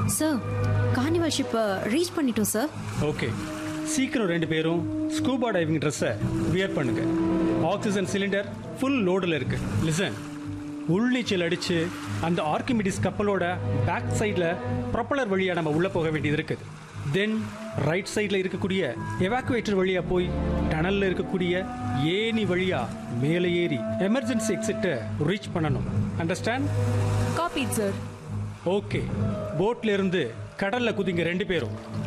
sir carnival ஷிப்பை reach பண்ணிட்டோம் sir okay சீக்கிரம் ரெண்டு பேரும் ஸ்கூபா டைவிங் ட்ரெஸ்ஸை வியர் பண்ணுங்க ஆக்சிஜன் சிலிண்டர் ஃபுல் லோடில் இருக்கு லிசன் உள்நீச்சல் அடிச்சு அந்த ஆர்கிமிடிஸ் கப்பலோட பேக் சைடில் ப்ரொப்பலர் வழியாக நம்ம உள்ளே போக வேண்டியது இருக்குது தென் ரைட் சைடில் இருக்கக்கூடிய எவாக்குவேட்டர் வழியாக போய் டனலில் இருக்கக்கூடிய ஏணி வழியாக மேலே ஏறி எமர்ஜென்சி எக்ஸிட்டை ரீச் பண்ணணும் அண்டர்ஸ்டாண்ட் காப்பி சார் ஓகே போட்ல இருந்து கடல்ல குதிங்க ரெண்டு பேரும்